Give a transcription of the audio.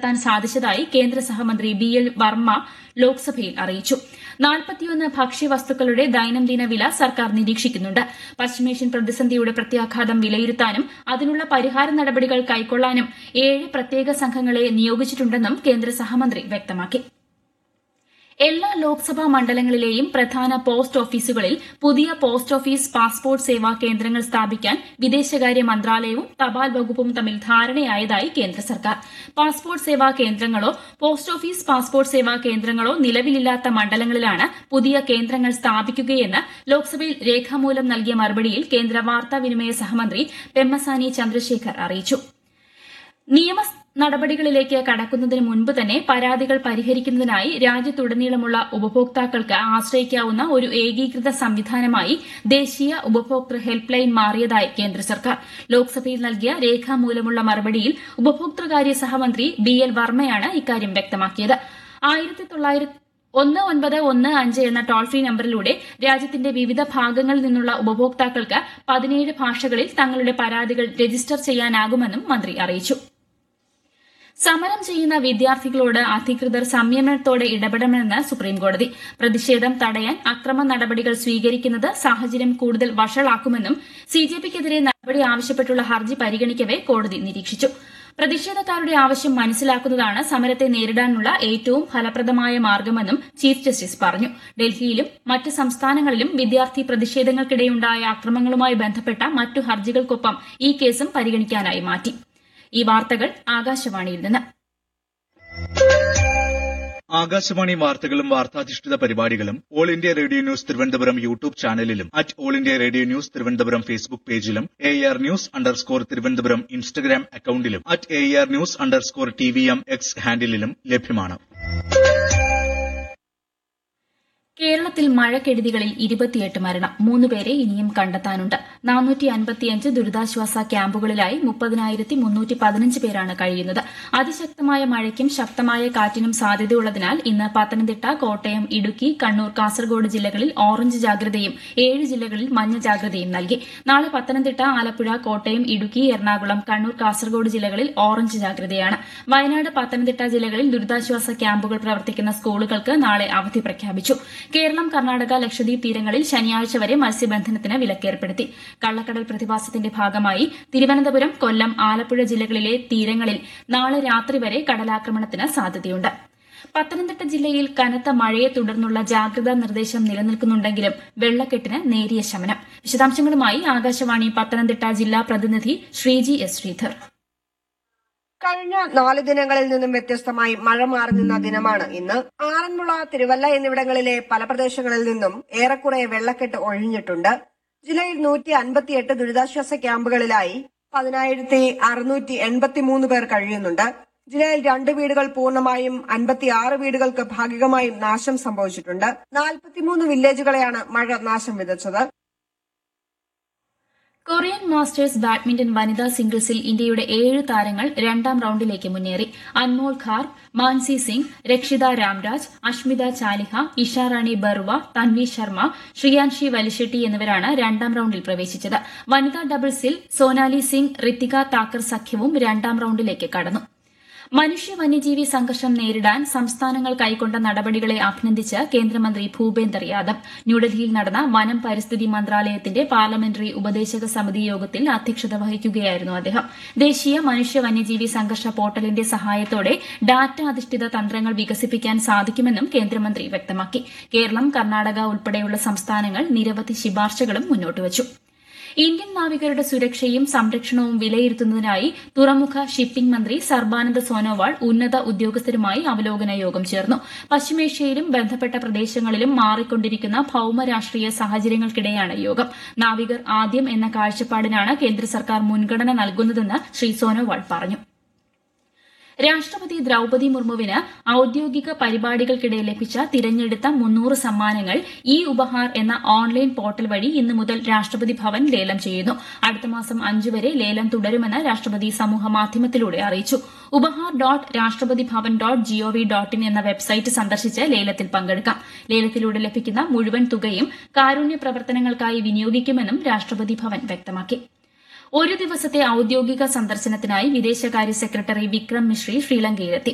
കണ്ടെത്താൻ സാധിച്ചതായി കേന്ദ്ര സഹമന്ത്രി ബി എൽ വർമ്മ ലോക്സഭയിൽ അറിയിച്ചു നാൽപ്പത്തിയൊന്ന് ഭക്ഷ്യവസ്തുക്കളുടെ ദൈനംദിന വില സർക്കാർ നിരീക്ഷിക്കുന്നുണ്ട് പശ്ചിമേഷ്യൻ പ്രതിസന്ധിയുടെ പ്രത്യാഘാതം വിലയിരുത്താനും അതിനുള്ള പരിഹാര നടപടികൾ കൈക്കൊള്ളാനും ഏഴ് പ്രത്യേക സംഘങ്ങളെ നിയോഗിച്ചിട്ടുണ്ടെന്നും കേന്ദ്ര സഹമന്ത്രി വ്യക്തമാക്കി എല്ലാ ലോക്സഭാ മണ്ഡലങ്ങളിലെയും പ്രധാന പോസ്റ്റ് ഓഫീസുകളിൽ പുതിയ പോസ്റ്റ് ഓഫീസ് പാസ്പോർട്ട് സേവാ കേന്ദ്രങ്ങൾ സ്ഥാപിക്കാൻ വിദേശകാര്യ മന്ത്രാലയവും തപാൽ വകുപ്പും തമ്മിൽ ധാരണയായതായി കേന്ദ്ര സർക്കാർ പാസ്പോർട്ട് സേവാ കേന്ദ്രങ്ങളോ പോസ്റ്റ് ഓഫീസ് പാസ്പോർട്ട് സേവാ കേന്ദ്രങ്ങളോ നിലവിലില്ലാത്ത മണ്ഡലങ്ങളിലാണ് പുതിയ കേന്ദ്രങ്ങൾ സ്ഥാപിക്കുകയെന്ന് ലോക്സഭയിൽ രേഖാമൂലം നൽകിയ മറുപടിയിൽ കേന്ദ്ര വാർത്താവിനിമയ സഹമന്ത്രി പെമ്മസാനി ചന്ദ്രശേഖർ അറിയിച്ചു നിയമ നടപടികളിലേക്ക് കടക്കുന്നതിന് മുൻപ് തന്നെ പരാതികൾ പരിഹരിക്കുന്നതിനായി രാജ്യത്തുടനീളമുള്ള ഉപഭോക്താക്കൾക്ക് ആശ്രയിക്കാവുന്ന ഒരു ഏകീകൃത സംവിധാനമായി ദേശീയ ഉപഭോക്തൃ ഹെൽപ്പ് ലൈൻ മാറിയതായി കേന്ദ്ര സർക്കാർ ലോക്സഭയിൽ നൽകിയ രേഖാമൂലമുള്ള മറുപടിയിൽ ഉപഭോക്തൃകാര്യ സഹമന്ത്രി ബി എൽ വർമ്മയാണ് ഇക്കാര്യം വ്യക്തമാക്കിയത് ആയിരത്തി തൊള്ളായിരത്തി ഒന്ന് ഒൻപത് ഒന്ന് അഞ്ച് എന്ന ടോൾ ഫ്രീ നമ്പറിലൂടെ രാജ്യത്തിന്റെ വിവിധ ഭാഗങ്ങളിൽ നിന്നുള്ള ഉപഭോക്താക്കൾക്ക് പതിനേഴ് ഭാഷകളിൽ തങ്ങളുടെ പരാതികൾ രജിസ്റ്റർ ചെയ്യാനാകുമെന്നും മന്ത്രി അറിയിച്ചു സമരം ചെയ്യുന്ന വിദ്യാർത്ഥികളോട് അധികൃതർ സംയമനത്തോടെ ഇടപെടണമെന്ന് സുപ്രീംകോടതി പ്രതിഷേധം തടയാൻ അക്രമ നടപടികൾ സ്വീകരിക്കുന്നത് സാഹചര്യം കൂടുതൽ വഷളാക്കുമെന്നും സിജെപിക്കെതിരെ നടപടി ആവശ്യപ്പെട്ടുള്ള ഹർജി പരിഗണിക്കവെ കോടതി നിരീക്ഷിച്ചു പ്രതിഷേധക്കാരുടെ ആവശ്യം മനസ്സിലാക്കുന്നതാണ് സമരത്തെ നേരിടാനുള്ള ഏറ്റവും ഫലപ്രദമായ മാർഗമെന്നും ചീഫ് ജസ്റ്റിസ് പറഞ്ഞു ഡൽഹിയിലും മറ്റ് സംസ്ഥാനങ്ങളിലും വിദ്യാർത്ഥി പ്രതിഷേധങ്ങൾക്കിടെയുണ്ടായ അക്രമങ്ങളുമായി ബന്ധപ്പെട്ട മറ്റു ഹർജികൾക്കൊപ്പം ഈ കേസും പരിഗണിക്കാനായി മാറ്റി ഈ വാർത്തകൾ ആകാശവാണിയിൽ നിന്ന് ആകാശവാണി വാർത്തകളും വാർത്താധിഷ്ഠിത പരിപാടികളും all India radio news Thiruvananthapuram YouTube ചാനലിലും at all India radio news Thiruvananthapuram Facebook പേജിലും A R news underscore Thiruvananthapuram Instagram അക്കൌണ്ടിലും at A R news underscore T V M X ഹാൻഡിലും ലഭ്യമാണ് കേരളത്തിൽ മഴക്കെടുതികളിൽ ഇരുപത്തിയെട്ട് മരണം മൂന്നുപേരെ ഇനിയും കണ്ടെത്താനുണ്ട് നാനൂറ്റി അൻപത്തിയഞ്ച് ദുരിതാശ്വാസ ക്യാമ്പുകളിലായി മുപ്പതിനായിരത്തി മുന്നൂറ്റി പതിനഞ്ച് പേരാണ് കഴിയുന്നത് അതിശക്തമായ മഴയ്ക്കും ശക്തമായ കാറ്റിനും സാധ്യതയുള്ളതിനാൽ ഇന്ന് പത്തനംതിട്ട കോട്ടയം ഇടുക്കി കണ്ണൂർ കാസർഗോഡ് ജില്ലകളിൽ ഓറഞ്ച് ജാഗ്രതയും ഏഴ് ജില്ലകളിൽ മഞ്ഞ ജാഗ്രതയും നൽകി നാളെ പത്തനംതിട്ട ആലപ്പുഴ കോട്ടയം ഇടുക്കി എറണാകുളം കണ്ണൂർ കാസർഗോഡ് ജില്ലകളിൽ ഓറഞ്ച് ജാഗ്രതയാണ് വയനാട് പത്തനംതിട്ട ജില്ലകളിൽ ദുരിതാശ്വാസ ക്യാമ്പുകൾ പ്രവർത്തിക്കുന്ന സ്കൂളുകൾക്ക് നാളെ അവധി പ്രഖ്യാപിച്ചു കേരളം കർണാടക ലക്ഷദ്വീപ് തീരങ്ങളിൽ ശനിയാഴ്ച വരെ മത്സ്യബന്ധനത്തിന് വിലക്കേർപ്പെടുത്തി കള്ളക്കടൽ പ്രതിഭാസത്തിന്റെ ഭാഗമായി തിരുവനന്തപുരം കൊല്ലം ആലപ്പുഴ ജില്ലകളിലെ തീരങ്ങളിൽ നാളെ രാത്രി വരെ കടലാക്രമണത്തിന് സാധ്യതയുണ്ട് പത്തനംതിട്ട ജില്ലയിൽ കനത്ത മഴയെ തുടർന്നുള്ള ജാഗ്രതാ നിർദ്ദേശം നിലനിൽക്കുന്നുണ്ടെങ്കിലും വെള്ളക്കെട്ടിന് നേരിയ ശമനം വിശദാംശങ്ങളുമായി ആകാശവാണി പത്തനംതിട്ട ജില്ലാ പ്രതിനിധി ശ്രീജി എസ് ശ്രീധർ കഴിഞ്ഞ നാല് ദിനങ്ങളിൽ നിന്നും വ്യത്യസ്തമായി മഴ മാറി നിന്ന ദിനമാണ് ഇന്ന് ആറന്മുള തിരുവല്ല എന്നിവിടങ്ങളിലെ പല പ്രദേശങ്ങളിൽ നിന്നും ഏറെക്കുറെ വെള്ളക്കെട്ട് ഒഴിഞ്ഞിട്ടുണ്ട് ജില്ലയിൽ നൂറ്റി അൻപത്തിയെട്ട് ദുരിതാശ്വാസ ക്യാമ്പുകളിലായി പതിനായിരത്തി അറുന്നൂറ്റി എൺപത്തിമൂന്ന് പേർ കഴിയുന്നുണ്ട് ജില്ലയിൽ രണ്ട് വീടുകൾ പൂർണ്ണമായും അൻപത്തിയാറ് വീടുകൾക്ക് ഭാഗികമായും നാശം സംഭവിച്ചിട്ടുണ്ട് നാൽപ്പത്തിമൂന്ന് വില്ലേജുകളെയാണ് മഴ നാശം വിതച്ചത് കൊറിയൻ മാസ്റ്റേഴ്സ് ബാഡ്മിന്റൺ വനിതാ സിംഗിൾസിൽ ഇന്ത്യയുടെ ഏഴ് താരങ്ങൾ രണ്ടാം റൌണ്ടിലേക്ക് മുന്നേറി അൻമോൾ ഖാർ മാൻസി സിംഗ് രക്ഷിത രാംരാജ് അഷ്മിത ചാലിഹ ഇഷാറാണി ബറുവ തൻവി ശർമ്മ ശ്രിയാൻഷി വലിശെട്ടി എന്നിവരാണ് രണ്ടാം റൌണ്ടിൽ പ്രവേശിച്ചത് വനിതാ ഡബിൾസിൽ സോനാലി സിംഗ് ഋത്തിക താക്കർ സഖ്യവും രണ്ടാം റൌണ്ടിലേക്ക് കടന്നു മനുഷ്യ വന്യജീവി സംഘർഷം നേരിടാൻ സംസ്ഥാനങ്ങൾ കൈക്കൊണ്ട നടപടികളെ അഭിനന്ദിച്ച് കേന്ദ്രമന്ത്രി ഭൂപേന്ദർ യാദവ് ന്യൂഡൽഹിയിൽ നടന്ന വനം പരിസ്ഥിതി മന്ത്രാലയത്തിന്റെ പാർലമെന്ററി ഉപദേശക സമിതി യോഗത്തിൽ അധ്യക്ഷത വഹിക്കുകയായിരുന്നു അദ്ദേഹം ദേശീയ മനുഷ്യ വന്യജീവി സംഘർഷ പോർട്ടലിന്റെ സഹായത്തോടെ ഡാറ്റ അധിഷ്ഠിത തന്ത്രങ്ങൾ വികസിപ്പിക്കാൻ സാധിക്കുമെന്നും കേന്ദ്രമന്ത്രി വ്യക്തമാക്കി കേരളം കർണാടക ഉൾപ്പെടെയുള്ള സംസ്ഥാനങ്ങൾ നിരവധി ശുപാർശകളും മുന്നോട്ടുവച്ചു ഇന്ത്യൻ നാവികരുടെ സുരക്ഷയും സംരക്ഷണവും വിലയിരുത്തുന്നതിനായി തുറമുഖ ഷിപ്പിംഗ് മന്ത്രി സർബാനന്ദ സോനോവാൾ ഉന്നത ഉദ്യോഗസ്ഥരുമായി അവലോകന യോഗം ചേർന്നു പശ്ചിമേഷ്യയിലും ബന്ധപ്പെട്ട പ്രദേശങ്ങളിലും മാറിക്കൊണ്ടിരിക്കുന്ന ഭൌമ രാഷ്ട്രീയ സാഹചര്യങ്ങൾക്കിടെയാണ് യോഗം നാവികർ ആദ്യം എന്ന കാഴ്ചപ്പാടിനാണ് കേന്ദ്ര സർക്കാർ മുൻഗണന നൽകുന്നതെന്ന് ശ്രീ സോനോവാൾ പറഞ്ഞു രാഷ്ട്രപതി ദ്രൌപതി മുർമുവിന് ഔദ്യോഗിക പരിപാടികൾക്കിടെ ലഭിച്ച തിരഞ്ഞെടുത്ത മുന്നൂറ് സമ്മാനങ്ങൾ ഇ ഉപഹാർ എന്ന ഓൺലൈൻ പോർട്ടൽ വഴി ഇന്നു മുതൽ രാഷ്ട്രപതി ഭവൻ ലേലം ചെയ്യുന്നു അടുത്ത മാസം അഞ്ച് വരെ ലേലം തുടരുമെന്ന് രാഷ്ട്രപതി സമൂഹമാധ്യമത്തിലൂടെ അറിയിച്ചു Upahaar dot Rashtrapati Bhavan dot gov dot in എന്ന വെബ്സൈറ്റ് സന്ദർശിച്ച് ലേലത്തിൽ പങ്കെടുക്കാം ലേലത്തിലൂടെ ലഭിക്കുന്ന മുഴുവൻ തുകയും കാരുണ്യ പ്രവർത്തനങ്ങൾക്കായി വിനിയോഗിക്കുമെന്നും രാഷ്ട്രപതി ഭവൻ വ്യക്തമാക്കി ഒരു ദിവസത്തെ ഔദ്യോഗിക സന്ദർശനത്തിനായി വിദേശകാര്യ സെക്രട്ടറി വിക്രം മിശ്രി ശ്രീലങ്കയിലെത്തി